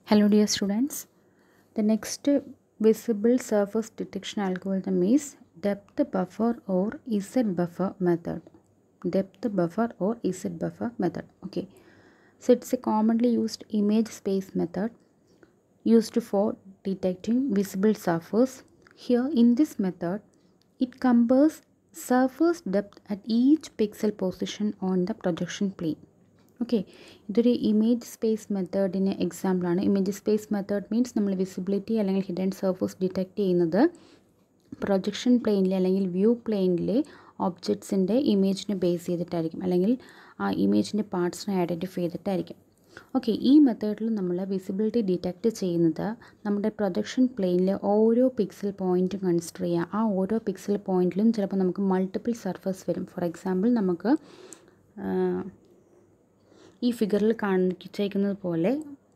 Hello dear students. The next visible surface detection algorithm is depth buffer or Z buffer method. Depth buffer or Z buffer method. Okay. So it's a commonly used image space method used for detecting visible surface. Here in this method it compares surface depth at each pixel position on the projection plane. Okay ഇതൊരു image space മെത്തേഡിന് എക്സാമ്പിളാണ് image space method means നമ്മൾ visibility അല്ലെങ്കിൽ hidden surface detect ചെയ്യുന്നത് projection പ്ലെയിനിൽ അല്ലെങ്കിൽ view പ്ലെയിനിലെ ഒബ്ജക്ട്സിൻ്റെ ഇമേജിനെ base ചെയ്തിട്ടായിരിക്കും അല്ലെങ്കിൽ ആ ഇമേജിൻ്റെ പാർട്സിനെ ഐഡൻറ്റിഫൈ ചെയ്തിട്ടായിരിക്കും ഓക്കെ ഈ മെത്തേഡിൽ നമ്മൾ വിസിബിലിറ്റി ഡിറ്റക്റ്റ് ചെയ്യുന്നത് നമ്മുടെ പ്രൊജക്ഷൻ പ്ലെയിനിലെ ഓരോ പിക്സൽ പോയിൻറ്റും കൺസിഡർ ചെയ്യുക ആ ഓരോ പിക്സൽ പോയിൻറ്റിലും ചിലപ്പോൾ നമുക്ക് മൾട്ടിപ്പിൾ സർഫസ് വരും ഫോർ എക്സാമ്പിൾ നമുക്ക് ഈ ഫിഗറിൽ കാണിച്ചേക്കുന്നത് പോലെ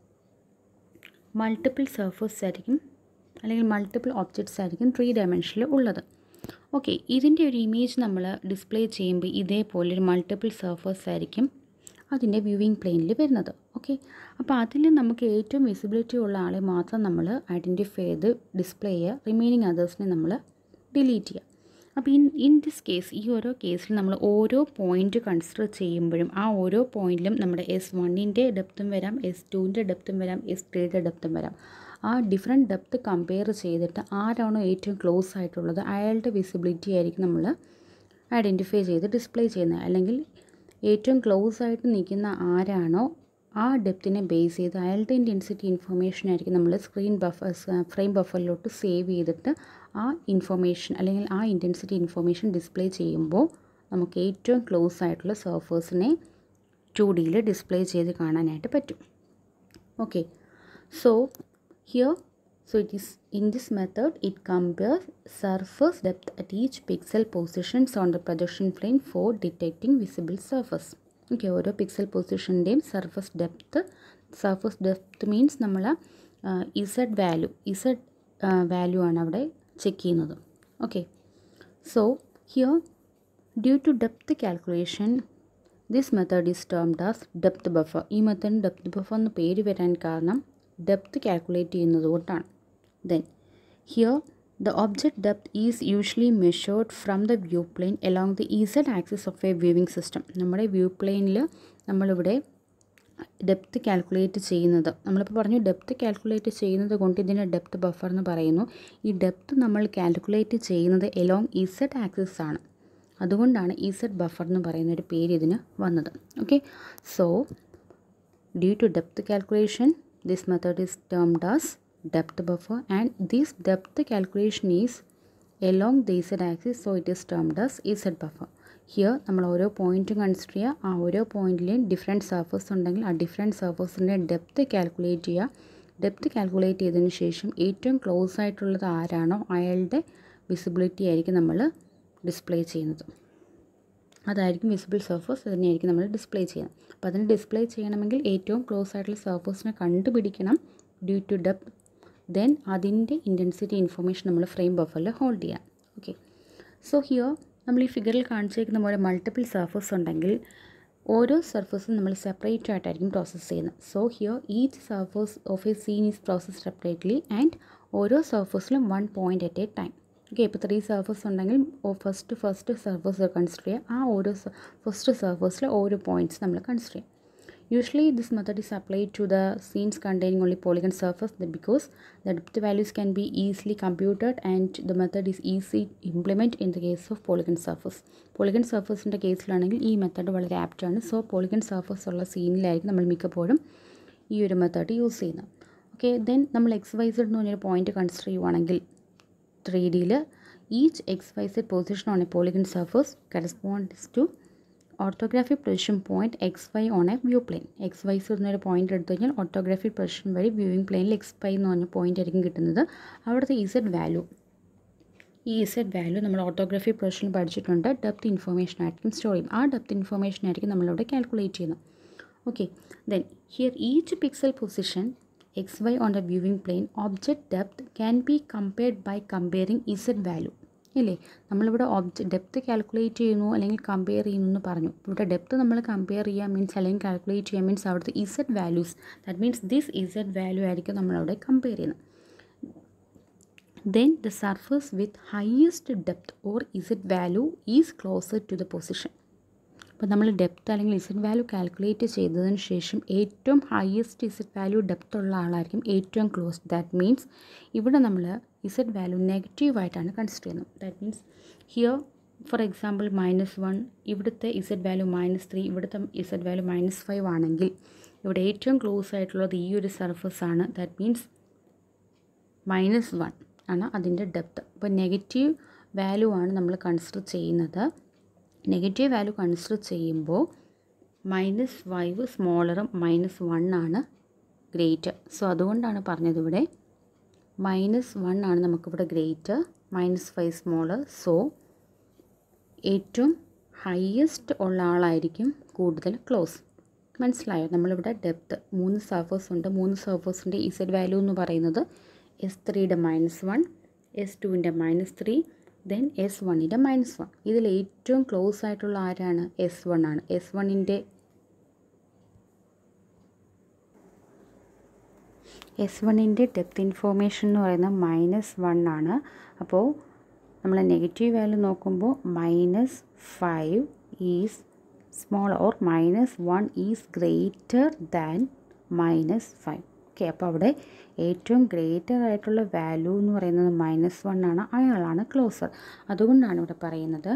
മൾട്ടിപ്പിൾ സർഫസ് ആയിരിക്കും അല്ലെങ്കിൽ മൾട്ടിപ്പിൾ ഒബ്ജക്ട്സ് ആയിരിക്കും ത്രീ ഡയമെൻഷനിൽ ഉള്ളത് ഓക്കെ ഇതിൻ്റെ ഒരു ഇമേജ് നമ്മൾ ഡിസ്പ്ലേ ചെയ്യുമ്പോൾ ഇതേപോലെ ഒരു മൾട്ടിപ്പിൾ സർഫസ് ആയിരിക്കും അതിൻ്റെ വ്യൂവിങ് പ്ലെയിനിൽ വരുന്നത് ഓക്കെ അപ്പോൾ അതിൽ നമുക്ക് ഏറ്റവും വിസിബിലിറ്റി ഉള്ള ആളെ മാത്രം നമ്മൾ ഐഡൻറ്റിഫൈ ചെയ്ത് ഡിസ്പ്ലേ ചെയ്യുക റിമൈനിങ് അതേഴ്സിനെ നമ്മൾ ഡിലീറ്റ് ചെയ്യുക അപ്പോൾ ഇൻ ഇൻ ദിസ് കേസ് ഈ ഓരോ കേസിൽ നമ്മൾ ഓരോ പോയിൻ്റ് കൺസിഡർ ചെയ്യുമ്പോഴും ആ ഓരോ പോയിൻറ്റിലും നമ്മുടെ എസ് വണ്ണിൻ്റെ ഡെപ്തും വരാം എസ് ടുവിൻ്റെ ഡെപ്തും വരാം എസ് ത്രീയുടെ ഡെപ്തും വരാം ആ ഡിഫറെൻറ്റ് ഡെപ്ത് കമ്പയർ ചെയ്തിട്ട് ആരാണോ ഏറ്റവും ക്ലോസ് ആയിട്ടുള്ളത് അയാളുടെ വിസിബിലിറ്റി ആയിരിക്കും നമ്മൾ ഐഡൻറ്റിഫൈ ചെയ്ത് ഡിസ്പ്ലേ ചെയ്യുന്നത് അല്ലെങ്കിൽ ഏറ്റവും ക്ലോസ് ആയിട്ട് നിൽക്കുന്ന ആരാണോ ആ ഡെപ്തിനെ ബേസ് ചെയ്ത് അയാളുടെ ഇൻറ്റൻസിറ്റി ഇൻഫർമേഷൻ ആയിരിക്കും നമ്മൾ സ്ക്രീൻ ബഫർ ഫ്രെയിം ബഫറിലോട്ട് സേവ് ചെയ്തിട്ട് ആ ഇൻഫർമേഷൻ അല്ലെങ്കിൽ ആ ഇൻറ്റൻസിറ്റി ഇൻഫർമേഷൻ ഡിസ്പ്ലേ ചെയ്യുമ്പോൾ നമുക്ക് ഏറ്റവും ക്ലോസ് ആയിട്ടുള്ള സർഫേഴ്സിനെ ടു ഡിയിൽ ഡിസ്പ്ലേ ചെയ്ത് കാണാനായിട്ട് പറ്റും okay so here so it is in this method it compares surface depth at each pixel positions on the projection plane for detecting visible surface okay ഓരോ pixel പൊസിഷൻ്റെയും surface depth surface depth means നമ്മൾ Z value Z value ആണ് അവിടെ check ചെയ്യുന്നത് okay so here due to depth calculation this method is termed as depth buffer ഈ മെത്തേഡിന് depth buffer എന്ന് പേര് വരാൻ കാരണം ഡെപ്ത്ത് കാൽക്കുലേറ്റ് ചെയ്യുന്നത് കൊണ്ടാണ് then here The object depth is usually measured from the view plane along the z axis of a viewing system. നമ്മുടെ view പ്ലെയിനിൽ നമ്മളിവിടെ ഡെപ്ത്ത് കാൽക്കുലേറ്റ് ചെയ്യുന്നത് നമ്മളിപ്പോൾ പറഞ്ഞു ഡെപ്ത്ത് കാൽക്കുലേറ്റ് ചെയ്യുന്നത് കൊണ്ട് ഇതിനെ ഡെപ്ത്ത് ബഫർ എന്ന് പറയുന്നു ഈ ഡെപ്ത്ത് നമ്മൾ കാൽക്കുലേറ്റ് ചെയ്യുന്നത് എലോങ് ഇസഡ് ആക്സിസ് ആണ് അതുകൊണ്ടാണ് ഇസഡ് ബഫർ എന്ന് പറയുന്ന ഒരു പേര് ഇതിന് വന്നത് okay so due to depth calculation this method is termed as depth buffer and this depth calculation is along the z axis so it is termed as z buffer here നമ്മൾ ഓരോ പോയിൻറ്റും consider ചെയ്യുക ആ ഓരോ പോയിൻറ്റിലെയും different surface ഉണ്ടെങ്കിൽ ആ different സർഫസിൻ്റെ depth calculate ചെയ്യുക depth calculate ചെയ്തതിന് ശേഷം ഏറ്റവും ക്ലോസ് ആയിട്ടുള്ളത് ആരാണോ അയാളുടെ വിസിബിലിറ്റി ആയിരിക്കും നമ്മൾ ഡിസ്പ്ലേ ചെയ്യുന്നത് അതായിരിക്കും വിസിബിൾ സർഫസ് തന്നെയായിരിക്കും നമ്മൾ ഡിസ്പ്ലേ ചെയ്യുന്നത് അപ്പോൾ അതിന് ഡിസ്പ്ലേ ചെയ്യണമെങ്കിൽ ഏറ്റവും ക്ലോസ് ആയിട്ടുള്ള സർഫസിനെ കണ്ടുപിടിക്കണം ഡ്യൂ ടു ഡെപ്ത് ദെൻ അതിൻ്റെ ഇൻറ്റൻസിറ്റി ഇൻഫർമേഷൻ നമ്മൾ ഫ്രെയിം ബഫറിൽ ഹോൾഡ് ചെയ്യാം ഓക്കെ സോ ഹിയർ നമ്മൾ ഈ ഫിഗറിൽ കാണിച്ചേക്കുന്ന പോലെ മൾട്ടിപ്പിൾ സർഫസ് ഉണ്ടെങ്കിൽ ഓരോ സർഫസും നമ്മൾ സെപ്പറേറ്റ് ആയിട്ടായിരിക്കും പ്രോസസ്സ് ചെയ്യുന്നത് so here each surface of a scene is process separately and ഓരോ സർഫസിലും one point at a time okay ഇപ്പോൾ ത്രീ സർഫസ് ഉണ്ടെങ്കിൽ ഫസ്റ്റ് ഫസ്റ്റ് സർഫസ് കൺസിഡർ ചെയ്യുക ആ ഓരോ ഫസ്റ്റ് സർഫസിലെ ഓരോ പോയിൻറ്റ്സ് നമ്മൾ കൺസിഡർ ചെയ്യും Usually this method is applied to the scenes containing only polygon surface because the depth values can be easily computed and the method is easy to implement in the case of polygon surface. Polygon സർഫസിൻ്റെ കേസിലാണെങ്കിൽ ഈ method വളരെ ആപ്റ്റാണ് so polygon surface ഉള്ള സീനിലായിരിക്കും നമ്മൾ മിക്കപ്പോഴും ഈ ഒരു method use ചെയ്യുന്നത് ഓക്കെ ദെൻ നമ്മൾ എക്സ് വൈസഡ് എന്ന് പറഞ്ഞൊരു പോയിന്റ് കൺസിഡർ ചെയ്യുവാണെങ്കിൽ ത്രീ ഡിയിൽ each x y z position on a polygon surface corresponds to orthography position point x y on a view plane x y z എന്നൊരു പോയിന്റ് എടുത്തു കഴിഞ്ഞാൽ orthography position വഴി viewing പ്ലെയിനിൽ എക്സ് വൈ എന്ന് പറഞ്ഞ പോയിന്റ് ആയിരിക്കും കിട്ടുന്നത് അവിടുത്തെ ഇസഡ് വാല്യൂ ഈ ഇസഡ് വാല്യൂ നമ്മൾ ഓർത്തോഗ്രാഫി പൊസിഷൻ പഠിച്ചിട്ടുണ്ട് ഡെപ്ത് ഇൻഫർമേഷൻ ആയിരിക്കും സ്റ്റോർ ചെയ്യും ആ ഡെപ്ത് ഇൻഫർമേഷൻ ആയിരിക്കും നമ്മളിവിടെ കാൽക്കുലേറ്റ് ചെയ്യുന്നത് okay then here each pixel position x y on the viewing plane object depth can be compared by comparing z value ഇല്ലേ നമ്മളിവിടെ ഒബ്ജ ഡെപ്ത് കാൽക്കുലേറ്റ് ചെയ്യുന്നു അല്ലെങ്കിൽ കമ്പയർ ചെയ്യുന്നു എന്ന് പറഞ്ഞു ഇവിടെ ഡെപ്ത് നമ്മൾ കമ്പയർ ചെയ്യുക മീൻസ് അല്ലെങ്കിൽ കാൽക്കുലേറ്റ് ചെയ്യുക മീൻസ് അവിടുത്തെ z values that means this z value ആയിരിക്കും നമ്മളവിടെ കമ്പയർ ചെയ്യുന്നത് then the surface with highest depth or z value is closer to the position അപ്പോൾ നമ്മൾ ഡെപ്ത് അല്ലെങ്കിൽ ഇസഡ് വാല്യൂ കാൽക്കുലേറ്റ് ചെയ്തതിന് ശേഷം ഏറ്റവും ഹയസ്റ്റ് ഇസഡ് വാല്യൂ ഡെപ്ത് ഉള്ള ആളായിരിക്കും ഏറ്റവും ക്ലോസ് ദാറ്റ് മീൻസ് ഇവിടെ നമ്മൾ ഇസഡ് വാല്യൂ നെഗറ്റീവായിട്ടാണ് കൺസിഡർ ചെയ്യുന്നത് that means here for example minus one ഇവിടുത്തെ ഇസഡ് വാല്യൂ മൈനസ് ത്രീ ഇവിടുത്തെ ഇസഡ് വാല്യൂ മൈനസ് ഫൈവ് ആണെങ്കിൽ ഇവിടെ ഏറ്റവും ക്ലോസ് ആയിട്ടുള്ളത് ഈ ഒരു സർഫസ് ആണ് ദാറ്റ് മീൻസ് മൈനസ് വൺ ആണ് അതിൻ്റെ ഡെപ്ത് അപ്പോൾ നെഗറ്റീവ് വാല്യൂ ആണ് നമ്മൾ കൺസിഡർ ചെയ്യുന്നത് നെഗറ്റീവ് വാല്യൂ കൺസിഡർ ചെയ്യുമ്പോൾ മൈനസ് ഫൈവ് സ്മോളറും മൈനസ് വൺ ആണ് ഗ്രേറ്റർ സോ അതുകൊണ്ടാണ് പറഞ്ഞത് ഇവിടെ മൈനസ് വൺ ആണ് നമുക്കിവിടെ greater minus five smaller so ഏറ്റവും ഹയസ്റ്റ് ഉള്ള ആളായിരിക്കും കൂടുതൽ ക്ലോസ് മനസ്സിലായോ നമ്മളിവിടെ ഡെപ്ത് മൂന്ന് സർഫേഴ്സ് ഉണ്ട് മൂന്ന് സർഫേഴ്സിൻ്റെ ഇസഡ് വാല്യൂ എന്ന് പറയുന്നത് എസ് ത്രീയുടെ മൈനസ് വൺ എസ് ടുവിൻ്റെ മൈനസ് ത്രീ ദെൻ എസ് വണ്ണിൻ്റെ മൈനസ് വൺ ഇതിൽ ഏറ്റവും ക്ലോസ് ആയിട്ടുള്ള ആരാണ് എസ് വൺ ആണ് എസ് വണ്ണിൻ്റെ എസ് വണ്ണിൻ്റെ ഡെപ്ത് ഇൻഫോർമേഷൻ എന്ന് പറയുന്നത് മൈനസ് വൺ ആണ് അപ്പോൾ നമ്മൾ നെഗറ്റീവ് വാല്യൂ നോക്കുമ്പോൾ minus five is small or minus one is greater than minus five okay അപ്പോൾ അവിടെ ഏറ്റവും ഗ്രേറ്റർ ആയിട്ടുള്ള വാല്യൂ എന്ന് പറയുന്നത് മൈനസ് വൺ ആണ് അയാളാണ് ക്ലോസർ അതുകൊണ്ടാണ് ഇവിടെ പറയുന്നത്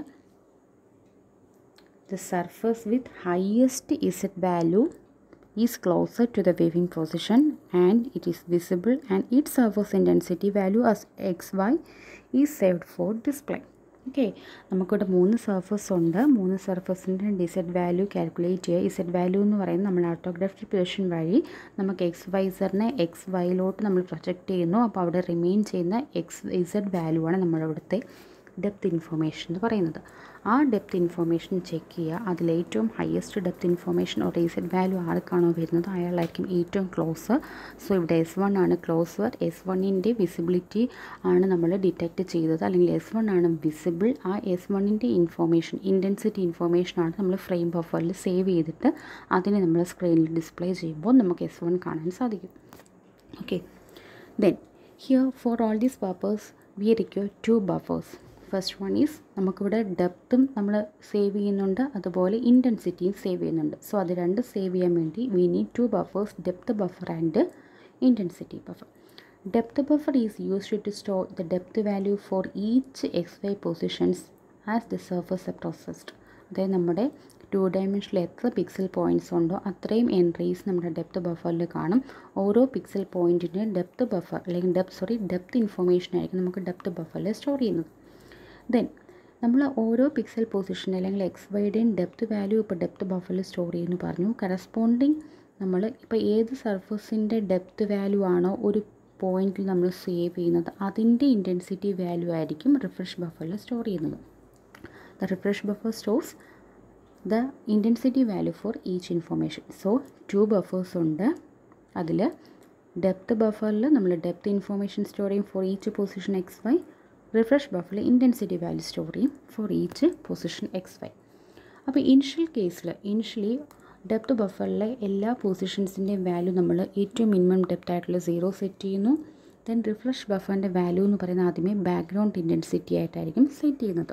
the surface with highest z value is closer to the viewing position and it is visible and it surface intensity value as x y is saved for display okay നമുക്കിവിടെ മൂന്ന് surface ഉണ്ട് മൂന്ന് സർഫസിൻ്റെ ഡിസഡ് value calculate ചെയ്യുക z value എന്ന് പറയുന്നത് നമ്മൾ ഓട്ടോഗ്രാഫിക് പൊസിഷൻ വഴി നമുക്ക് എക്സ് വൈസറിനെ എക്സ് വൈയിലോട്ട് നമ്മൾ പ്രൊജക്റ്റ് ചെയ്യുന്നു അപ്പോൾ അവിടെ റിമെയിൻ ചെയ്യുന്ന എക്സ് ഇസഡ് വാല്യൂ ആണ് നമ്മുടെ ഇവിടുത്തെ ഡെപ്ത് ഇൻഫോർമേഷൻ എന്ന് പറയുന്നത് ആ ഡെപ്ത് ഇൻഫോർമേഷൻ ചെക്ക് ചെയ്യുക അതിൽ ഏറ്റവും ഹയസ്റ്റ് ഡെപ്ത് ഇൻഫോർമേഷൻ ഒരു ഇസഡ് വാല്യൂ ആർക്കാണോ വരുന്നത് അയാളായിരിക്കും ഏറ്റവും ക്ലോസ് സോ ഇവിടെ എസ് വൺ ആണ് ക്ലോസർ എസ് വണ്ണിൻ്റെ വിസിബിലിറ്റി ആണ് നമ്മൾ ഡിറ്റക്റ്റ് ചെയ്തത് അല്ലെങ്കിൽ എസ് വൺ ആണ് വിസിബിൾ ആ എസ് വണ്ണിൻ്റെ ഇൻഫോർമേഷൻ ഇൻറ്റൻസിറ്റി ഇൻഫോർമേഷൻ ആണ് നമ്മൾ ഫ്രെയിം ബഫറിൽ സേവ് ചെയ്തിട്ട് അതിനെ നമ്മൾ സ്ക്രീനിൽ ഡിസ്പ്ലേ ചെയ്യുമ്പോൾ നമുക്ക് എസ് വൺ കാണാൻ സാധിക്കും okay then here for all these purpose we require two buffers first one is നമുക്കിവിടെ ഡെപ്തും നമ്മൾ സേവ് ചെയ്യുന്നുണ്ട് അതുപോലെ ഇൻറ്റൻസിറ്റിയും സേവ് ചെയ്യുന്നുണ്ട് സോ അത് രണ്ട് സേവ് ചെയ്യാൻ വേണ്ടി we need two buffers depth buffer and intensity buffer depth buffer is used to store the depth value for each x y positions as the surface processed അതായത് നമ്മുടെ to ഡയമെൻഷനിൽ എത്ര pixel points ഉണ്ടോ അത്രയും entries നമ്മുടെ depth ബഫറിൽ കാണും ഓരോ pixel പോയിൻറ്റിൻ്റെ ഡെപ്ത് ബഫർ അല്ലെങ്കിൽ ഡെപ്ത് സോറി ഡെപ്ത് ഇൻഫോർമേഷൻ ആയിരിക്കും നമുക്ക് ഡെപ്ത് ബഫറിൽ സ്റ്റോർ ചെയ്യുന്നത് ദെൻ നമ്മൾ ഓരോ പിക്സൽ പൊസിഷൻ അല്ലെങ്കിൽ എക്സ് വൈയുടെയും ഡെപ്ത് വാല്യൂ ഇപ്പോൾ ഡെപ്ത് ബഫറിൽ സ്റ്റോർ ചെയ്യുന്നു പറഞ്ഞു കറസ്പോണ്ടിങ് നമ്മൾ ഇപ്പോൾ ഏത് സർഫസിൻ്റെ ഡെപ്ത് വാല്യൂ ആണോ ഒരു പോയിന്റിൽ നമ്മൾ സേവ് ചെയ്യുന്നത് അതിൻ്റെ ഇൻറ്റൻസിറ്റി വാല്യൂ ആയിരിക്കും റിഫ്രഷ് ബഫറിൽ സ്റ്റോർ ചെയ്യുന്നത് the refresh buffer stores the intensity value for each information so two buffers ഉണ്ട് അതിൽ ഡെപ്ത് ബഫറിൽ നമ്മൾ ഡെപ്ത് ഇൻഫോർമേഷൻ സ്റ്റോർ ചെയ്യും for each position x y refresh ബഫറിൽ ഇൻറ്റൻസിറ്റി വാല്യൂ സ്റ്റോർ ചെയ്യും for each position x y അപ്പോൾ initial കേസിൽ initially depth ബഫറിലെ എല്ലാ പൊസിഷൻസിൻ്റെയും വാല്യൂ നമ്മൾ ഏറ്റവും മിനിമം ഡെപ്ത് ആയിട്ടുള്ള സീറോ സെറ്റ് ചെയ്യുന്നു ദെൻ റിഫ്രഷ് ബഫറിൻ്റെ വാല്യൂ എന്ന് പറയുന്നത് ആദ്യമേ ബാക്ക്ഗ്രൗണ്ട് ഇൻറ്റൻസിറ്റി ആയിട്ടായിരിക്കും സെറ്റ് ചെയ്യുന്നത്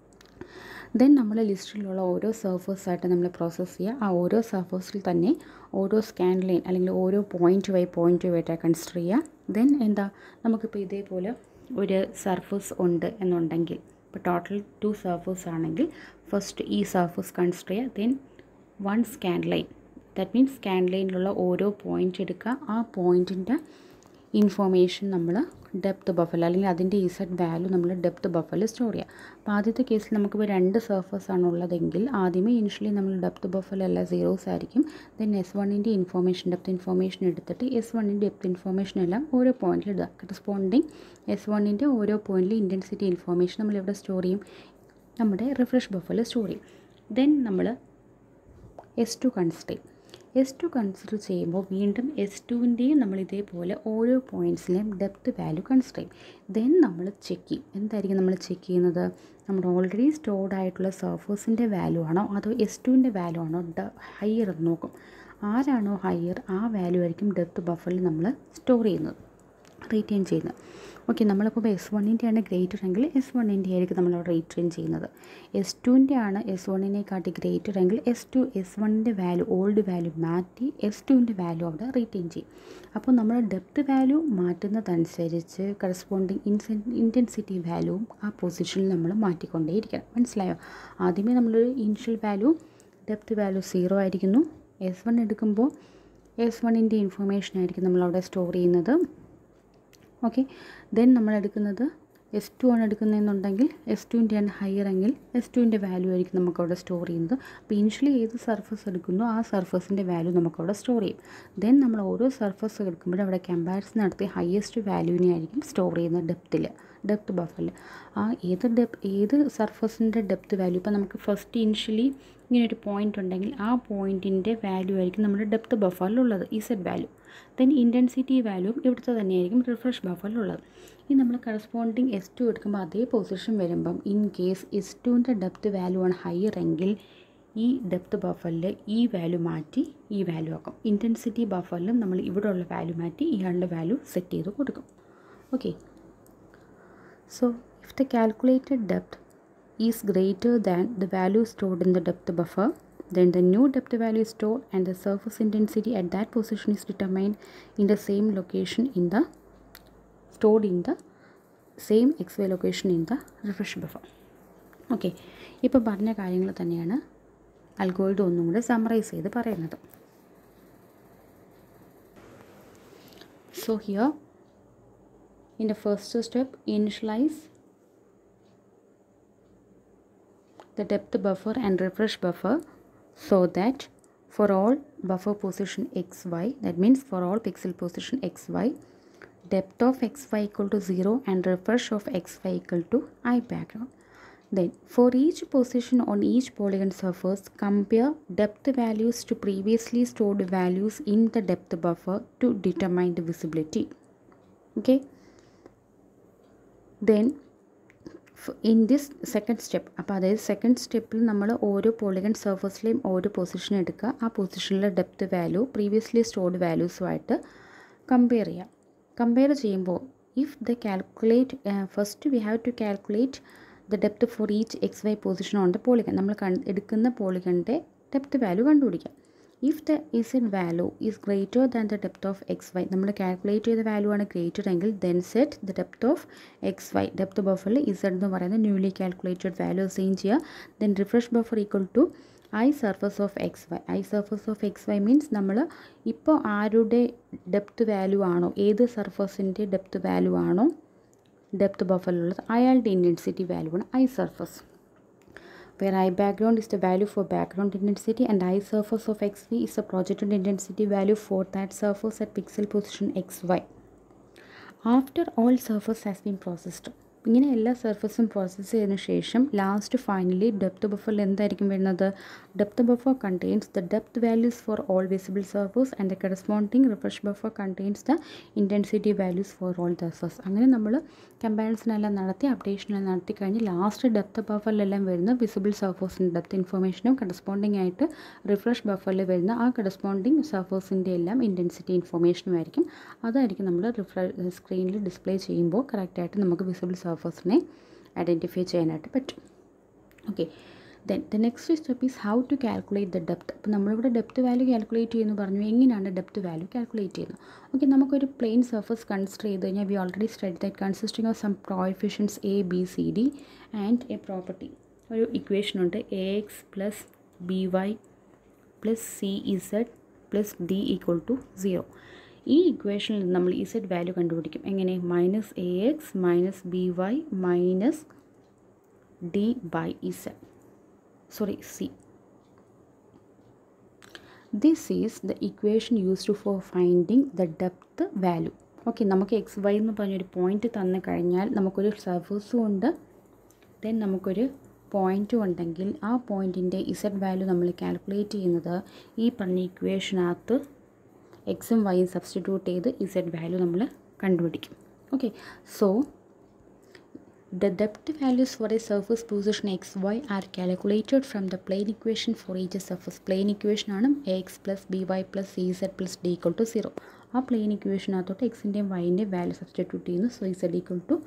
ദെൻ നമ്മൾ ലിസ്റ്റിലുള്ള ഓരോ സർഫേഴ്സായിട്ട് നമ്മൾ പ്രോസസ്സ് ചെയ്യുക ആ ഓരോ സർഫേഴ്സിൽ തന്നെ ഓരോ സ്കാൻ ലൈൻ അല്ലെങ്കിൽ ഓരോ പോയിൻറ്റ് വൈ പോയിൻറ്റ് വൈറ്റായി കൺസിഡർ ചെയ്യുക ദെൻ എന്താ നമുക്കിപ്പോൾ ഇതേപോലെ ഒരു സർഫസ് ഉണ്ട് എന്നുണ്ടെങ്കിൽ ഇപ്പോൾ ടോട്ടൽ ടു സർഫസ് ആണെങ്കിൽ ഫസ്റ്റ് ഈ സർഫസ് കൺസിഡർ ചെയ്യുക then one scan line that means scan ലൈനിലുള്ള ഓരോ പോയിൻ്റ് എടുക്കുക ആ പോയിൻറ്റിൻ്റെ ഇൻഫോർമേഷൻ നമ്മൾ ഡെപ്ത് ബഫറിൽ അല്ലെങ്കിൽ അതിൻ്റെ ഇസഡ് വാല്യൂ നമ്മൾ ഡെപ്ത് ബഫറിൽ സ്റ്റോർ ചെയ്യുക അപ്പോൾ ആദ്യത്തെ കേസിൽ നമുക്കിപ്പോൾ രണ്ട് സർഫസ് ആണ് ഉള്ളതെങ്കിൽ ആദ്യമേ ഇനിഷ്യലി നമ്മൾ ഡെപ്ത് ബഫറിലല്ല സീറോസ് ആയിരിക്കും ദെൻ എസ് വണ്ണിൻ്റെ ഇൻഫോർമേഷൻ ഡെപ്ത് ഇൻഫോർമേഷൻ എടുത്തിട്ട് എസ് വണ്ണിൻ്റെ ഡെപ്ത് ഇൻഫോർമേഷൻ എല്ലാം ഓരോ പോയിന്റിൽ ഇടുക കറസ്പോണ്ടിങ് എസ് വണ്ണിൻ്റെ ഓരോ പോയിന്റിൽ ഇൻറ്റൻസിറ്റി ഇൻഫോർമേഷൻ നമ്മൾ എവിടെ സ്റ്റോർ ചെയ്യും നമ്മുടെ റിഫ്രഷ് ബഫറിൽ സ്റ്റോർ ചെയ്യും ദെൻ നമ്മൾ എസ് ടു കൺസിഡർ ചെയ്യും എസ് ടു കൺസിഡർ ചെയ്യുമ്പോൾ വീണ്ടും എസ് ടുവിൻ്റെയും നമ്മൾ ഇതേപോലെ ഓരോ പോയിൻറ്റ്സിലെയും ഡെപ്ത് വാല്യൂ കൺസിഡർ ചെയ്യും ദെൻ നമ്മൾ ചെക്ക് ചെയ്യും എന്തായിരിക്കും നമ്മൾ ചെക്ക് ചെയ്യുന്നത് നമ്മുടെ ഓൾറെഡി സ്റ്റോർഡ് ആയിട്ടുള്ള സർഫേസിൻ്റെ വാല്യൂ ആണോ അതോ എസ് ടുവിൻ്റെ വാല്യൂ ആണോ ഡ ഹയർ എന്ന് നോക്കും ആരാണോ ഹയർ ആ വാല്യൂ ആയിരിക്കും ഡെപ്ത് ബഫറിൽ നമ്മൾ സ്റ്റോർ ചെയ്യുന്നത് റീറ്റെയിൻ ചെയ്യുന്നത് ഓക്കെ നമ്മളിപ്പോൾ എസ് വണ്ണിൻ്റെ ആണ് ഗ്രേറ്റർ എങ്കിൽ എസ് വണ്ണിൻ്റെ ആയിരിക്കും നമ്മൾ അവിടെ റീറ്റെയിൻ ചെയ്യുന്നത് എസ് ടുവിൻ്റെ ആണ് എസ് വണ്ണിനെക്കാട്ടി ഗ്രേറ്റർ എങ്കിൽ എസ് ടു എസ് വണ്ണിൻ്റെ വാല്യൂ ഓൾഡ് വാല്യൂ മാറ്റി എസ് ടുവിൻ്റെ വാല്യൂ അവിടെ റീറ്റെയിൻ ചെയ്യും അപ്പോൾ നമ്മൾ ഡെപ്ത് വാല്യൂ മാറ്റുന്നതനുസരിച്ച് കറസ്പോണ്ടിങ് ഇൻസെ ഇൻറ്റൻസിറ്റി വാല്യൂവും ആ പൊസിഷനിൽ നമ്മൾ മാറ്റിക്കൊണ്ടേയിരിക്കണം മനസ്സിലായോ ആദ്യമേ നമ്മളൊരു initial value depth value zero ആയിരിക്കുന്നു എസ് വൺ എടുക്കുമ്പോൾ എസ് വണ്ണിൻ്റെ ഇൻഫർമേഷൻ ആയിരിക്കും നമ്മളവിടെ സ്റ്റോർ ചെയ്യുന്നത് ഓക്കെ ദെൻ നമ്മൾ എടുക്കുന്നത് എസ് ടു ആണ് എടുക്കുന്നതെന്നുണ്ടെങ്കിൽ എസ് ടുവിൻ്റെ ആണ് ഹയർ എങ്കിൽ എസ് ടുവിൻ്റെ വാല്യൂ ആയിരിക്കും നമുക്കവിടെ സ്റ്റോർ ചെയ്യുന്നത് അപ്പോൾ ഇനിഷ്യലി ഏത് സർഫസ് എടുക്കുന്നോ ആ സർഫസിൻ്റെ വാല്യൂ നമുക്കവിടെ സ്റ്റോർ ചെയ്യും ദെൻ നമ്മൾ ഓരോ സർഫസ് എടുക്കുമ്പോഴും അവിടെ കമ്പാരിസൺ നടത്തി ഹയസ്റ്റ് വാല്യൂവിനെ ആയിരിക്കും സ്റ്റോർ ചെയ്യുന്നത് ഡെപ്തിൽ ഡെപ്ത് ബഫറിൽ ആ ഏത് ഡെപ് ഏത് സർഫസിൻ്റെ ഡെപ്ത് വാല്യൂ ഇപ്പോൾ നമുക്ക് ഫസ്റ്റ് ഇനിഷ്യലി ഇങ്ങനെ ഒരു പോയിൻ്റ് ഉണ്ടെങ്കിൽ ആ പോയിൻറ്റിൻ്റെ വാല്യൂ ആയിരിക്കും നമ്മുടെ ഡെപ്ത് ബഫറിലുള്ളത് ഈ സെറ്റ് വാല്യൂ ദെൻ ഇൻറ്റൻസിറ്റി വാല്യൂവും ഇവിടുത്തെ തന്നെയായിരിക്കും റിഫ്രഷ് ബഫറിലുള്ളത് ഇനി നമ്മൾ കറസ്പോണ്ടിങ് എസ് ടു എടുക്കുമ്പോൾ അതേ പൊസിഷൻ വരുമ്പം ഇൻ കേസ് എസ് ടുവിൻ്റെ ഡെപ്ത് വാല്യൂ ആണ് ഹയർ എങ്കിൽ ഈ ഡെപ്ത് ബഫറിൽ ഈ വാല്യൂ മാറ്റി ഈ വാല്യൂ ആക്കും ഇൻറ്റൻസിറ്റി ബഫറിലും നമ്മൾ ഇവിടെ ഉള്ള വാല്യൂ മാറ്റി ഇയാളുടെ വാല്യൂ സെറ്റ് ചെയ്ത് കൊടുക്കും okay so if the calculated depth is greater than the value stored in the depth buffer, then the new depth value is stored and the surface intensity at that position is determined in the same location in the stored in the same xy location in the refresh buffer. Okay ഇപ്പോൾ പറഞ്ഞ കാര്യങ്ങൾ തന്നെയാണ് അൽഗോൾഡ് ഒന്നും കൂടെ summarise ചെയ്ത് പറയുന്നത് so here in the first step initialise the depth buffer and refresh buffer so that for all buffer position xy that means for all pixel position xy depth of xy equal to 0 and refresh of xy equal to i background then for each position on each polygon surface compare depth values to previously stored values in the depth buffer to determine the visibility okay then in this second step അപ്പോൾ അതായത് second സ്റ്റെപ്പിൽ നമ്മൾ ഓരോ polygon സർഫസിലെയും ഓരോ position എടുക്കുക ആ പൊസിഷനിലെ depth value previously stored വാല്യൂസുമായിട്ട് കമ്പയർ ചെയ്യാം കമ്പയർ ചെയ്യുമ്പോൾ if the calculate first we have to calculate the depth for each x y position on the polygon നമ്മൾ കൺ എടുക്കുന്ന പോളിഗണിൻ്റെ ഡെപ്ത് വാല്യൂ കണ്ടുപിടിക്കാം if the z value is greater than the depth of x y നമ്മൾ calculate ചെയ്ത value ആണ് greater എങ്കിൽ then set the depth of x y depth ബഫറിൽ ഇസഡ് എന്ന് പറയുന്ന ന്യൂലി കാൽക്കുലേറ്റഡ് വാല്യൂ അസൈൻ ചെയ്യുക then refresh buffer equal to I surface of x y I surface of x y means നമ്മൾ ഇപ്പോൾ ആരുടെ depth value ആണോ ഏത് സർഫസിൻ്റെ ഡെപ്ത് വാല്യൂ ആണോ ഡെപ്ത് ബഫറിലുള്ളത് അയാളുടെ ഇൻറ്റൻസിറ്റി വാല്യൂ ആണ് I surface where I background is the value for background intensity and I surface of xv is the projected intensity value for that surface at pixel position xy. After all surface has been processed, ഇങ്ങനെ എല്ലാ സർഫസും process ചെയ്തതിനു ശേഷം last finally depth ബഫറിൽ എന്തായിരിക്കും വരുന്നത് depth buffer contains the depth values for all visible surface and the corresponding refresh buffer contains the intensity values for all surface അങ്ങനെ നമ്മൾ comparison എല്ലാം നടത്തി അപ്ഡേഷൻ എല്ലാം നടത്തി കഴിഞ്ഞ് ലാസ്റ്റ് ഡെപ്ത് ബഫറിലെല്ലാം വരുന്ന വിസിബിൾ സർഫസിൻ്റെ ഡെപ്ത് ഇൻഫർമേഷനും കറസ്പോണ്ടിങ് ആയിട്ട് റിഫ്രഷ് ബഫറിൽ വരുന്ന ആ കറസ്പോണ്ടിങ് സർഫസിൻ്റെ എല്ലാം ഇൻറ്റൻസിറ്റി ഇൻഫർമേഷനും ആയിരിക്കും അതായിരിക്കും നമ്മൾ റിഫ്ര സ്ക്രീനിൽ ഡിസ്പ്ലേ ചെയ്യുമ്പോൾ കറക്റ്റായിട്ട് നമുക്ക് വിസിബിൾ സർഫസിനെ ഐഡൻറ്റിഫൈ ചെയ്യാനായിട്ട് പറ്റും okay then the next step is how to calculate the depth അപ്പോൾ നമ്മളിവിടെ ഡെപ്ത് വാല്യൂ കാൽക്കുലേറ്റ് ചെയ്യുന്നു പറഞ്ഞു എങ്ങനെയാണ് ഡെപ്ത് വാല്യൂ കാൽക്കുലേറ്റ് ചെയ്യുന്നത് ഓക്കെ നമുക്കൊരു പ്ലെയിൻ സർഫസ് കൺസിഡർ ചെയ്ത് കഴിഞ്ഞാൽ we already study that consisting of some coefficients A B C D and a property ഒരു ഇക്വേഷൻ ഉണ്ട് A x plus B y plus C z plus D equal to zero ഈ ഇക്വേഷനിൽ നിന്ന് നമ്മൾ Z value കണ്ടുപിടിക്കും എങ്ങനെ minus A X minus B Y minus D by z sorry C this is the equation used for finding the depth value okay നമുക്ക് x y എന്ന് പറഞ്ഞൊരു point തന്നു കഴിഞ്ഞാൽ നമുക്കൊരു സർഫസും ഉണ്ട് ദെൻ നമുക്കൊരു പോയിൻ്റ് ഉണ്ടെങ്കിൽ ആ പോയിൻറ്റിൻ്റെ ഇസഡ് വാല്യൂ നമ്മൾ കാൽക്കുലേറ്റ് ചെയ്യുന്നത് ഈ പറഞ്ഞ ഇക്വേഷനകത്ത് എക്സും വൈയും സബ്സ്റ്റിറ്റ്യൂട്ട് ചെയ്ത് ഇസഡ് വാല്യൂ നമ്മൾ കണ്ടുപിടിക്കും okay so The depth values for a surface position xy are calculated from the plane equation for each surface. Plane equation ആണ് ax plus by plus cz plus d equal to 0. ആ plane ഇക്വേഷനകത്തോട്ട് എക്സിൻ്റെയും വൈൻ്റെയും value substitute ചെയ്യുന്നു so z equal to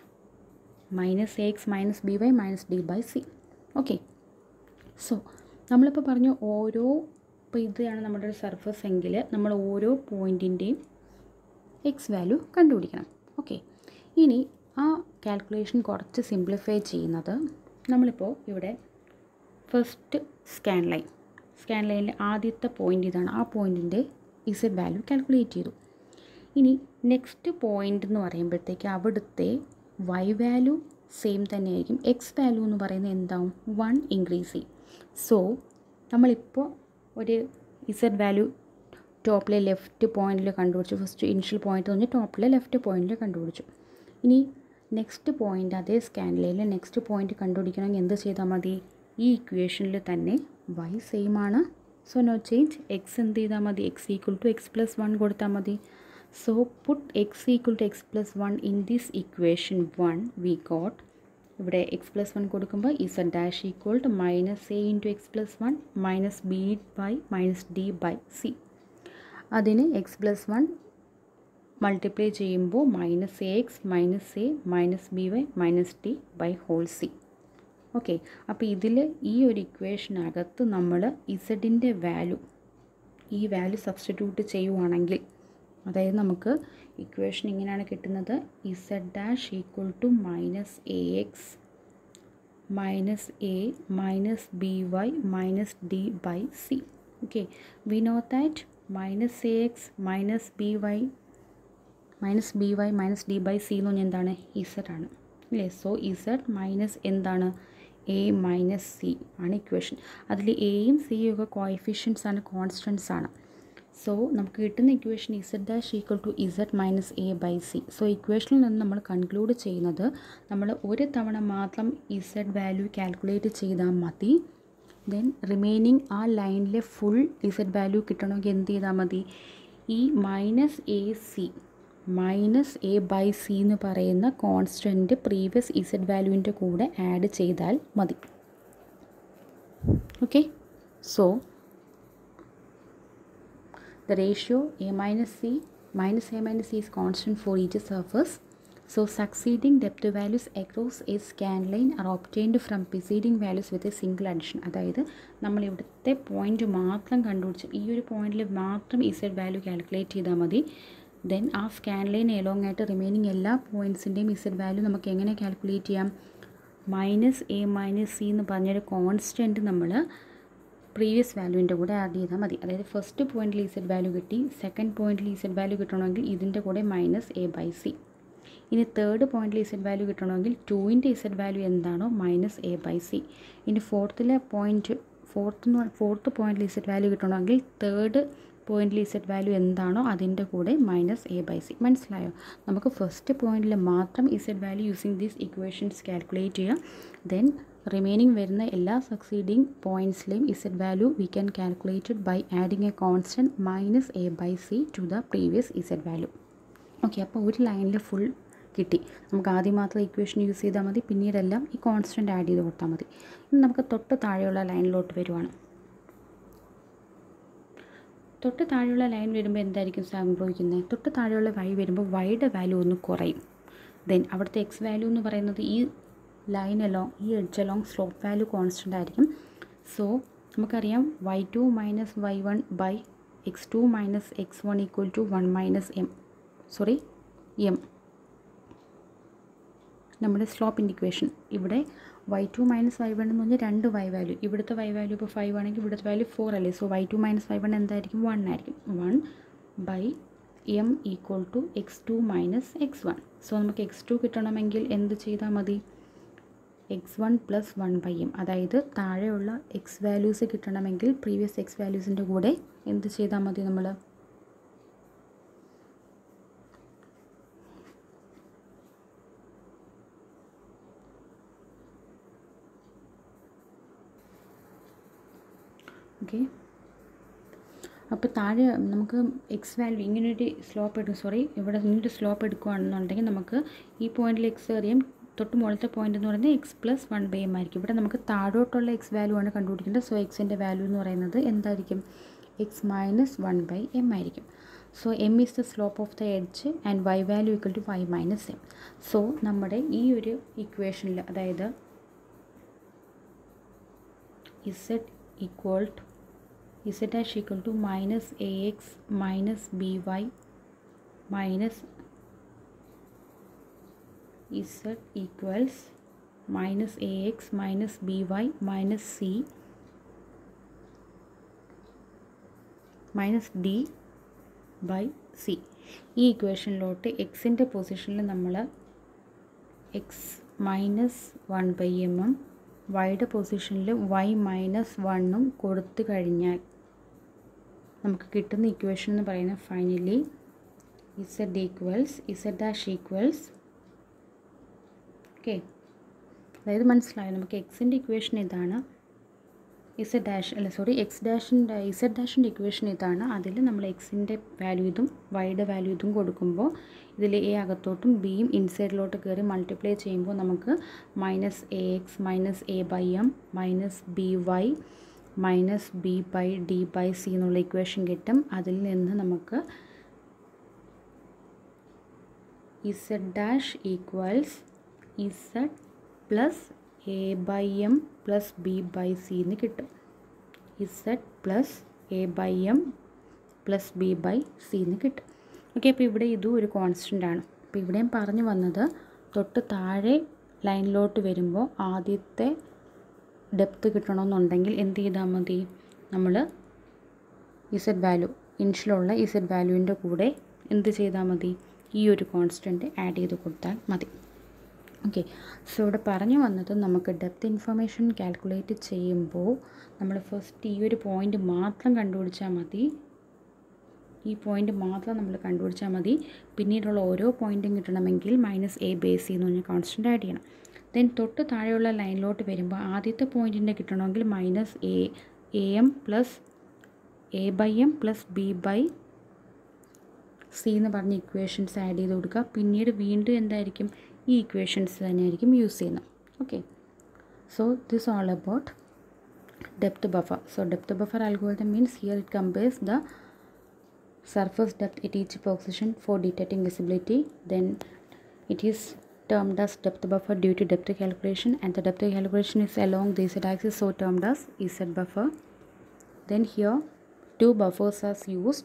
minus A X minus B Y minus D by C okay so നമ്മളിപ്പോൾ പറഞ്ഞു ഓരോ ഇപ്പോൾ ഇതാണ് നമ്മുടെ ഒരു സർഫസ് എങ്കിൽ നമ്മൾ ഓരോ പോയിൻറ്റിൻ്റെയും എക്സ് വാല്യൂ കണ്ടുപിടിക്കണം ഓക്കെ ഇനി ആ കാൽക്കുലേഷൻ കുറച്ച് സിംപ്ലിഫൈ ചെയ്യുന്നത് നമ്മളിപ്പോൾ ഇവിടെ ഫസ്റ്റ് സ്കാൻ ലൈൻ സ്കാൻ ലൈനിലെ ആദ്യത്തെ പോയിൻ്റ് ഇതാണ് ആ പോയിൻറ്റിൻ്റെ ഇസഡ് വാല്യൂ കാൽക്കുലേറ്റ് ചെയ്തു ഇനി നെക്സ്റ്റ് പോയിൻ്റ് എന്ന് പറയുമ്പോഴത്തേക്ക് അവിടുത്തെ വൈ വാല്യൂ സെയിം തന്നെയായിരിക്കും എക്സ് വാല്യൂ എന്ന് പറയുന്നത് എന്താവും വൺ ഇൻക്രീസ് ചെയ്യും സോ നമ്മളിപ്പോൾ ഒരു ഇസഡ് വാല്യൂ ടോപ്പിലെ ലെഫ്റ്റ് പോയിന്റിൽ കണ്ടുപിടിച്ചു ഫസ്റ്റ് ഇനിഷ്യൽ പോയിന്റ് എന്ന് പറഞ്ഞാൽ ടോപ്പിലെ ലെഫ്റ്റ് പോയിന്റിൽ കണ്ടുപിടിച്ചു ഇനി നെക്സ്റ്റ് പോയിന്റ് അതേ സ്കാനിലയിൽ നെക്സ്റ്റ് പോയിന്റ് കണ്ടുപിടിക്കണമെങ്കിൽ എന്ത് ചെയ്താൽ മതി ഈ ഇക്വേഷനിൽ തന്നെ വൈ സെയിം ആണ് സോ നോ ചേഞ്ച് എക്സ് എന്ത് ചെയ്താൽ മതി x equal to x plus one കൊടുത്താൽ മതി so put x equal to x plus one in this equation one we got ഇവിടെ എക്സ് പ്ലസ് വൺ കൊടുക്കുമ്പോൾ z dash equal to minus A into x plus one minus B by minus D by C അതിന് x plus one multiply ചെയ്യുമ്പോൾ minus A X minus A minus B Y minus D by whole C okay അപ്പോൾ ഇതിൽ ഈ ഒരു ഇക്വേഷനകത്ത് നമ്മൾ ഇസഡിൻ്റെ value ഈ വാല്യൂ സബ്സ്റ്റിറ്റ്യൂട്ട് ചെയ്യുവാണെങ്കിൽ അതായത് നമുക്ക് ഇക്വേഷൻ ഇങ്ങനെയാണ് കിട്ടുന്നത് Z dash equal to minus A X minus A minus B Y minus D by C okay we know that minus A X minus B Y minus B Y minus D by C എന്ന് പറഞ്ഞാൽ എന്താണ് Z ആണ് അല്ലേ so Z minus എന്താണ് A minus C ആണ് equation അതിൽ എയും സിയും ഒക്കെ കോയിഫിഷ്യൻസ് ആണ് കോൺസ്റ്റൻസ് ആണ് സോ നമുക്ക് കിട്ടുന്ന equation Z dash equal to Z minus A by C so ഇക്വേഷനിൽ നിന്ന് നമ്മൾ കൺക്ലൂഡ് ചെയ്യുന്നത് നമ്മൾ ഒരു തവണ മാത്രം ഇസഡ് വാല്യൂ കാൽക്കുലേറ്റ് ചെയ്താൽ മതി ദെൻ റിമൈനിങ് ആ ലൈനിലെ ഫുൾ ഇസഡ് വാല്യൂ കിട്ടണമെങ്കിൽ എന്ത് ചെയ്താൽ മതി ഈ minus A C minus A by C എന്ന് പറയുന്ന കോൺസ്റ്റൻറ്റ് പ്രീവിയസ് ഇസഡ് വാല്യൂവിൻ്റെ കൂടെ ആഡ് ചെയ്താൽ മതി okay so the ratio a minus c minus a minus c is constant for each surface so succeeding depth values across a scan line are obtained from preceding values with a single addition അതായത് നമ്മൾ ഇവിടുത്തെ point മാത്രം കണ്ടുപിടിച്ച് ഈ ഒരു പോയിന്റിൽ മാത്രം Z value calculate ചെയ്താൽ മതി ദെൻ ആ സ്കാൻ ലൈൻ എലോങ് ആയിട്ട് റിമൈനിങ് എല്ലാ പോയിൻറ്റ്സിൻ്റെയും ഇസഡ് വാല്യൂ നമുക്ക് എങ്ങനെ കാൽക്കുലേറ്റ് ചെയ്യാം മൈനസ് എ മൈനസ് സി എന്ന് പറഞ്ഞൊരു കോൺസ്റ്റൻറ്റ് നമ്മൾ പ്രീവിയസ് വാല്യൂവിൻ്റെ കൂടെ ആഡ് ചെയ്താൽ മതി അതായത് ഫസ്റ്റ് പോയിന്റിൽ ഇസഡ് വാല്യൂ കിട്ടി സെക്കൻഡ് പോയിന്റിൽ ഇസഡ് വാല്യൂ കിട്ടണമെങ്കിൽ ഇതിൻ്റെ കൂടെ മൈനസ് എ ബൈ സി ഇനി തേർഡ് പോയിന്റിൽ ഇസഡ് വാല്യൂ കിട്ടണമെങ്കിൽ ടുവിൻ്റെ ഇസഡ് വാല്യൂ എന്താണോ മൈനസ് എ ബൈ സി ഇനി ഫോർത്തിലെ പോയിന്റ് ഫോർത്ത് ഫോർത്ത് പോയിന്റിൽ ഇസഡ് വാല്യൂ കിട്ടണമെങ്കിൽ തേർഡ് പോയിന്റിൽ ഇസഡ് വാല്യൂ എന്താണോ അതിൻ്റെ കൂടെ മൈനസ് എ ബൈ സി മനസ്സിലായോ നമുക്ക് ഫസ്റ്റ് പോയിന്റിൽ മാത്രം Z value using these equations calculate ചെയ്യാം ദെൻ റിമൈനിങ് വരുന്ന എല്ലാ സക്സീഡിങ് പോയിൻറ്റ്സിലെയും Z value we can calculated by adding a constant minus A by C to the previous Z value okay അപ്പോൾ ഒരു ലൈനിൽ ഫുൾ കിട്ടി നമുക്ക് ആദ്യം മാത്രം ഇക്വേഷൻ യൂസ് ചെയ്താൽ മതി പിന്നീടെല്ലാം ഈ കോൺസ്റ്റൻറ്റ് ആഡ് ചെയ്ത് കൊടുത്താൽ മതി ഇനി നമുക്ക് തൊട്ട് താഴെയുള്ള ലൈനിലോട്ട് വരുവാണ് തൊട്ട് താഴെയുള്ള ലൈൻ വരുമ്പോൾ എന്തായിരിക്കും സംഭവിക്കുന്നത് തൊട്ട് താഴെയുള്ള വൈ വരുമ്പോൾ വൈയുടെ വാല്യൂ ഒന്ന് കുറയും ദെൻ അവിടുത്തെ എക്സ് വാല്യൂ എന്ന് പറയുന്നത് ഈ ലൈൻ അലോങ് ഈ edge along slope value constant ആയിരിക്കും സോ നമുക്കറിയാം Y two minus Y one by X two minus X one equal to one minus M sorry M നമ്മുടെ സ്ലോപ്പ് ഇൻഡിക്വേഷൻ ഇവിടെ Y two minus Y one എന്ന് പറഞ്ഞാൽ രണ്ട് Y value ഇവിടുത്തെ Y value ഇപ്പോൾ five ആണെങ്കിൽ ഇവിടുത്തെ വാല്യൂ ഫോർ അല്ലേ so Y two minus Y one എന്തായിരിക്കും വൺ ആയിരിക്കും one by M equal to X two minus X one so നമുക്ക് എക്സ് ടു കിട്ടണമെങ്കിൽ എന്ത് ചെയ്താൽ മതി X one plus one by M അതായത് താഴെയുള്ള എക്സ് വാല്യൂസ് കിട്ടണമെങ്കിൽ പ്രീവിയസ് എക്സ് വാല്യൂസിൻ്റെ കൂടെ എന്ത് ചെയ്താൽ മതി നമ്മൾ ഓക്കെ അപ്പോൾ താഴെ നമുക്ക് എക്സ് വാല്യൂ ഇങ്ങനൊരു സ്ലോപ്പ് എടുക്കും സോറി ഇവിടെ ഇങ്ങനൊരു സ്ലോപ്പ് എടുക്കുകയാണെന്നുണ്ടെങ്കിൽ നമുക്ക് ഈ പോയിന്റിൽ എക്സ് അറിയാം തൊട്ട് മുകളിലത്തെ പോയിന്റ് എന്ന് പറയുന്നത് X plus one by M ആയിരിക്കും ഇവിടെ നമുക്ക് താഴോട്ടുള്ള എക്സ് വാല്യൂ ആണ് കണ്ടുപിടിക്കേണ്ടത് സോ എക്സിൻ്റെ വാല്യൂ എന്ന് പറയുന്നത് എന്തായിരിക്കും X minus one by M ആയിരിക്കും so M is the slope of the edge and Y value equal to Y minus M so നമ്മുടെ ഈ ഒരു ഇക്വേഷനിൽ അതായത് Z equal to Z dash equal to minus A X minus B Y minus Z equals minus A X minus B Y minus C minus D by C ഈ ഇക്വേഷനിലോട്ട് എക്സിൻ്റെ പൊസിഷനിൽ നമ്മൾ എക്സ് മൈനസ് വൺ ബൈ എമ്മും വൈയുടെ പൊസിഷനിൽ Y minus വണ്ണും കൊടുത്തു കഴിഞ്ഞാൽ നമുക്ക് കിട്ടുന്ന ഇക്വേഷൻ എന്ന് പറയുന്നത് finally Z equals Z dash equals okay അതായത് മനസ്സിലായോ നമുക്ക് എക്സിൻ്റെ ഇക്വേഷൻ ഇതാണ് ഇസഡ് ഡാഷ് അല്ല സോറി എക്സ് ഡാഷിൻ്റെ ഇസഡ് ഡാഷിൻ്റെ ഇക്വേഷൻ ഇതാണ് അതിൽ നമ്മൾ എക്സിൻ്റെ വാല്യൂ ഇതും വൈയുടെ വാല്യൂ ഇതും കൊടുക്കുമ്പോൾ ഇതിൽ എ അകത്തോട്ടും ബിയും ഇൻസൈഡിലോട്ട് കയറി മൾട്ടിപ്ലൈ ചെയ്യുമ്പോൾ നമുക്ക് minus A X minus A by M minus B Y minus B by D by C എന്നുള്ള ഇക്വേഷൻ കിട്ടും അതിൽ നിന്ന് നമുക്ക് Z dash equals Z plus A by M plus B by C എന്ന് കിട്ടും Z plus A by M plus B by C എന്ന് കിട്ടും okay അപ്പോൾ ഇവിടെ ഇതും ഒരു കോൺസ്റ്റൻ്റ് ആണ് അപ്പോൾ ഇവിടെയും പറഞ്ഞു വന്നത് തൊട്ട് താഴെ ലൈനിലോട്ട് വരുമ്പോൾ ആദ്യത്തെ ഡെപ്ത് കിട്ടണമെന്നുണ്ടെങ്കിൽ എന്ത് ചെയ്താൽ മതി നമ്മൾ ഇസഡ് വാല്യൂ ഇൻഷിലുള്ള ഇസഡ് വാല്യൂവിൻ്റെ കൂടെ എന്ത് ചെയ്താൽ മതി ഈ ഒരു കോൺസ്റ്റൻറ്റ് ആഡ് ചെയ്ത് കൊടുത്താൽ മതി ഓക്കെ സോ ഇവിടെ പറഞ്ഞു വന്നത് നമുക്ക് ഡെപ്ത് ഇൻഫർമേഷൻ കാൽക്കുലേറ്റ് ചെയ്യുമ്പോൾ നമ്മൾ ഫസ്റ്റ് ഈ ഒരു പോയിൻ്റ് മാത്രം കണ്ടുപിടിച്ചാൽ മതി ഈ പോയിൻ്റ് മാത്രം നമ്മൾ കണ്ടുപിടിച്ചാൽ മതി പിന്നീടുള്ള ഓരോ പോയിൻറ്റും കിട്ടണമെങ്കിൽ മൈനസ് എ ബേസ് എന്ന് പറഞ്ഞാൽ കോൺസ്റ്റൻ്റ് ആഡ് ചെയ്യണം ദെൻ തൊട്ട് താഴെയുള്ള ലൈനിലോട്ട് വരുമ്പോൾ ആദ്യത്തെ പോയിൻറ്റിൻ്റെ കിട്ടണമെങ്കിൽ minus A A M plus A by M plus B by C എന്ന് പറഞ്ഞ ഇക്വേഷൻസ് ആഡ് ചെയ്ത് കൊടുക്കുക പിന്നീട് വീണ്ടും എന്തായിരിക്കും ഈ ഇക്വേഷൻസ് തന്നെയായിരിക്കും യൂസ് ചെയ്യുന്നത് okay so this all about depth buffer so depth buffer algorithm means here it compares the surface depth at each position for detecting visibility then it is termed as depth buffer due to depth calculation and the depth calculation is along the z axis so termed as z buffer then here two buffers are used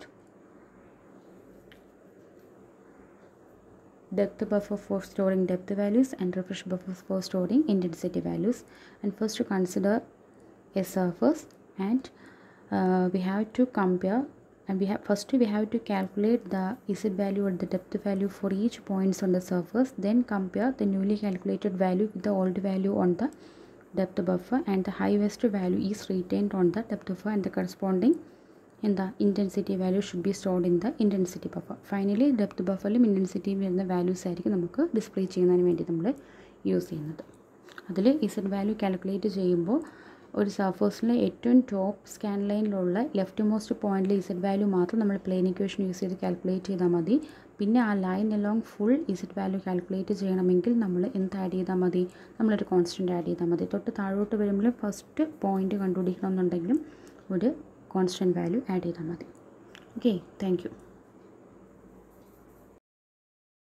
depth buffer for storing depth values and refresh buffers for storing intensity values and first to consider a surface and uh, we have to compare and we have first we have to calculate the z value or the depth value for each points on the surface then compare the newly calculated value with the old value on the depth buffer and the highest value is retained on the depth buffer and the corresponding എന്താ intensity value should be stored in the intensity buffer finally depth ബഫറിലും intensity വരുന്ന values ആയിരിക്കും നമുക്ക് display ചെയ്യുന്നതിന് വേണ്ടി നമ്മൾ use ചെയ്യുന്നത് അതിൽ ഇസഡ് വാല്യൂ കാൽക്കുലേറ്റ് ചെയ്യുമ്പോൾ ഒരു സർഫേസിലെ ഏറ്റവും ടോപ്പ് സ്കാൻ ലൈനിലുള്ള ലെഫ്റ്റ് മോസ്റ്റ് പോയിന്റിൽ ഇസഡ് വാല്യൂ മാത്രം നമ്മൾ പ്ലെയിൻ ഇക്വേഷൻ യൂസ് ചെയ്ത് കാൽക്കുലേറ്റ് ചെയ്താൽ മതി പിന്നെ ആ line along full Z value calculate ചെയ്യണമെങ്കിൽ നമ്മൾ എന്ത് ആഡ് ചെയ്താൽ മതി നമ്മളൊരു കോൺസ്റ്റൻറ്റ് ആഡ് ചെയ്താൽ മതി തൊട്ട് താഴോട്ട് വരുമ്പോൾ ഫസ്റ്റ് പോയിന്റ് കണ്ടുപിടിക്കണം എന്നുണ്ടെങ്കിലും ഒരു കോൺസ്റ്റൻറ്റ് വാല്യൂ ആഡ് ചെയ്താൽ മതി ഓക്കെ താങ്ക് യു